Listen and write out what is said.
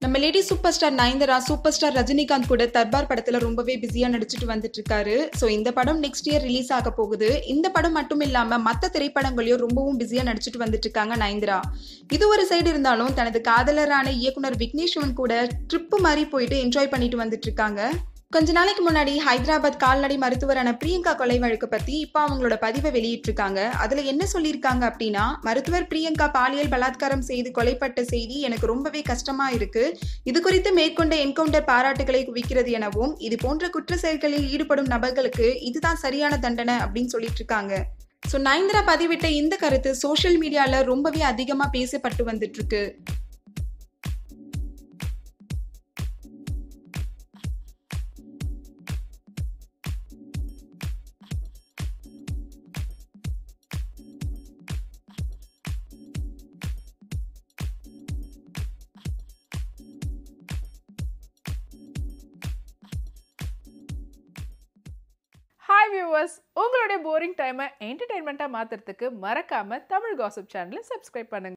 நம்ம lady super star Nayanthara super star Rajinikanth கூட தர்பார் படத்துல ரொம்பவே பிஸியா நடிச்சிட்டு வந்துட்டு இருக்காரு ஸோ இந்த படம் நெக்ஸ்ட் இயர் ரிலீஸ் ஆக போகுது இந்த படம் மட்டும் இல்லாம மத்த திரைப்படங்களையும் ரொம்பவும் பிஸியா நடிச்சிட்டு வந்துட்டு இருக்காங்க நயன்தாரா இது ஒரு சைடு இருந்தாலும் தனது காதலரான இயக்குனர் விக்னேஷ்வன் கூட ட்ரிப்பு மாதிரி போயிட்டு என்ஜாய் பண்ணிட்டு வந்துட்டு இருக்காங்க கொஞ்ச நாளைக்கு முன்னாடி ஹைதராபாத் கால்நடை மருத்துவரான பிரியங்கா கொலை வழக்கு பத்தி இப்போ அவங்களோட பதிவை வெளியிட்டிருக்காங்க அதுல என்ன சொல்லியிருக்காங்க அப்படின்னா மருத்துவர் பிரியங்கா பாலியல் பலாத்காரம் செய்து கொலைப்பட்ட செய்தி எனக்கு ரொம்பவே கஷ்டமா இருக்கு இது குறித்து மேற்கொண்ட என்கவுண்டர் பாராட்டுகளை குவிக்கிறது எனவும் இது போன்ற குற்ற செயல்களில் ஈடுபடும் நபர்களுக்கு இதுதான் சரியான தண்டனை அப்படின்னு சொல்லிட்டு இருக்காங்க ஸோ நயன்தரா பதிவிட்ட இந்த கருத்து சோஷியல் மீடியால ரொம்பவே அதிகமா பேசப்பட்டு வந்துட்டு இருக்கு ஹாய் வியூவர்ஸ் உங்களுடைய போரிங் டைமை என்டர்டெயின்மெண்ட்டாக மாற்றுறதுக்கு மறக்காமல் தமிழ் காசிப் சேனலை சப்ஸ்கிரைப் பண்ணுங்க